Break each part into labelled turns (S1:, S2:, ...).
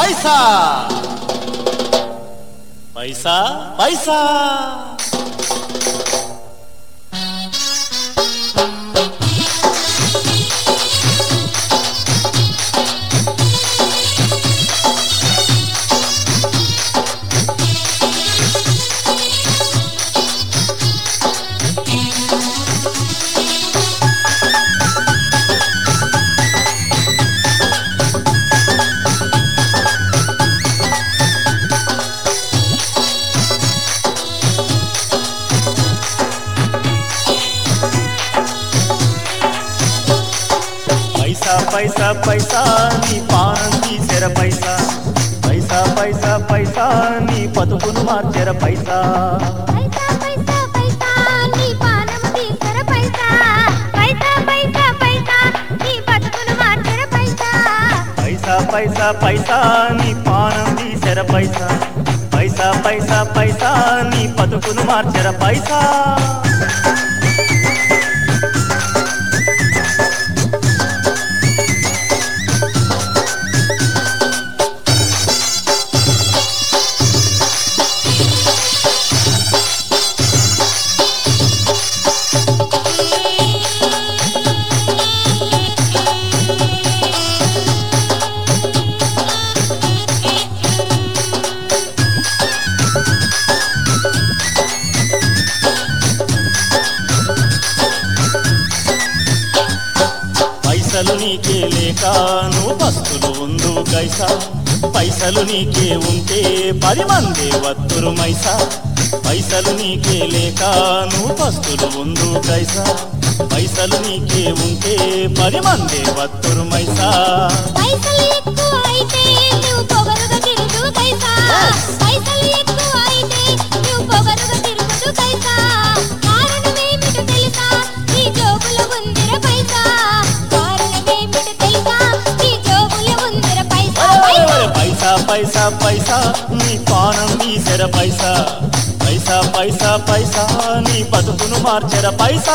S1: పైసా పైసా పైసా పైసా పైసా పైసా నీ పానం తీసెర పైసా పైసా పైసా పైసా నీ బతుకును మార్చెర పైసా
S2: పైసా పైసా పైసా నీ పానం తీసర పైసా పైసా పైసా పైసా నీ బతుకును మార్చర పైసా
S1: పైసా పైసా పైసా నీ పానం తీసెర పైసా పైసా పైసా పైసా నీ బతుకును మార్చెర పైసా పైసలు నీకే లేక నువ్వు బస్తులు ఉందు కైసా పైసలు నీకే ఉంటే పది మంది వత్తురు మైసా పైసలు నీకే లేక నువ్వు బస్తులు ఉందు కైసా పైసలు నీకే ఉంటే పది మంది వత్తురు మైసా
S2: పైసలు ఎక్కువ అయితే నువ్వు పొగరుగా తిరుగుతూ కైసా పైసలు ఎక్కువ అయితే నువ్వు పొగరుగా తిరుగుతూ కైసా కారణమేమిటో తెలుసా నీ జోబులో ఉందిర పైసా కారణమేమిటో తెలుసా నీ జోబులో ఉందిర పైసా పైసా
S1: పైసా పైసా పైసా నీ పానం తీసెర పైసా పైసా పైసా పైసా నీ బతుకును మార్చెర పైసా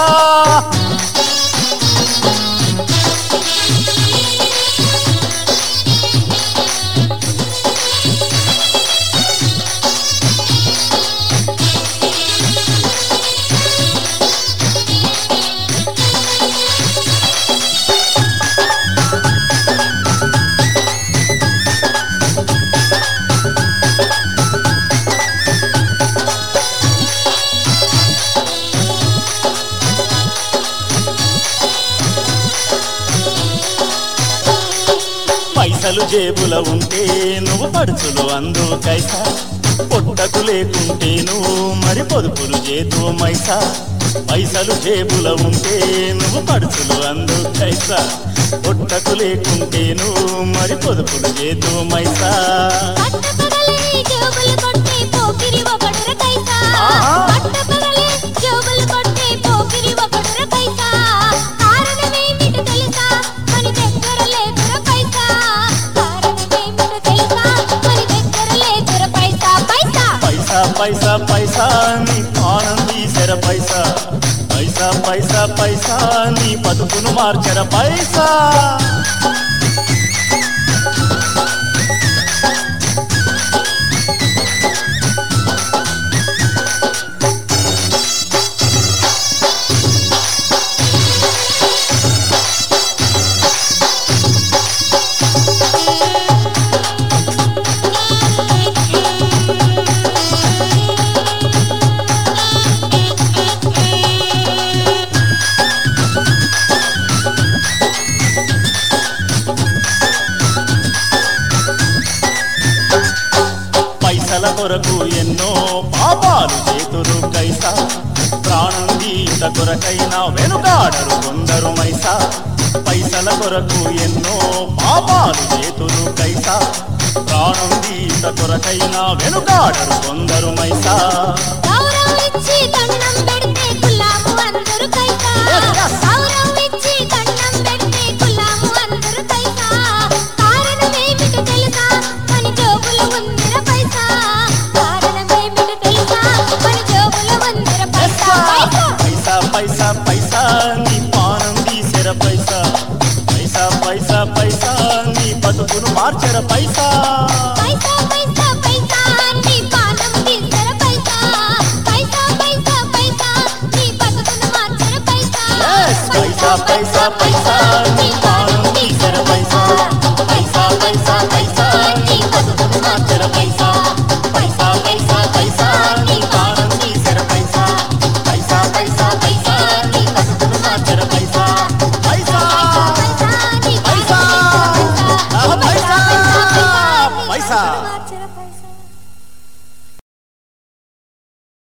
S1: పైసలు జేబుల ఉంటే నువ్వు పడుచులు అందు కైసా పొట్టకు లేకుంటే నువ్వు మరి పొదుపులు చేతు మైసా పైసలు జేబుల ఉంటే నువ్వు పడుచులు అందు కైసా పొట్టకు లేకుంటే నువ్వు మరి పొదుపులు చేతు మైసా
S2: పట్టపగలే జోబులు కొట్టే పోకిరి ఒకడుర కైసా
S1: ఆహా.
S2: పట్టపగలే జోబులు కొట్టే పోకిరి ఒకడుర కైసా కారణమేమిటో తెలుసా మన దగ్గర లేదుర పైసా కారణమేమిటో తెలుసా మన దగ్గర లేదుర పైసా పైసా
S1: పైసా పైసా పైసా నీ పానం తీసెర పైసా పైసా పైసా పైసా నీ బతుకును మార్చెర పైసా పైసల కొరకు ఎన్నో పాపాలు చేతురు కైసా ప్రాణం గీత కొరకైనా వెనుకాడరు కొందరు మైసా పైసల కొరకు ఎన్నో పాపాలు చేతురు కైసా ప్రాణం గీత కొరకైనా వెనుకాడరు కొందరు మైసా
S2: గౌరవం ఇచ్చి దండం పెడితే గులాము అందరూ కైసా గౌరవం ఇచ్చి దండం పెడితే గులాము అందరూ కైసా కారణమేమిటో తెలుసా మన జోబులో ఉందిర పైసా కారణమేమిటో తెలుసా మన జోబులో ఉందిర పైసా పైసా
S1: పైసా పైసా పైసా నీ పానం తీసెర పైసా పైసా పైసా పైసా నీ బతుకును మార్చెర పైసా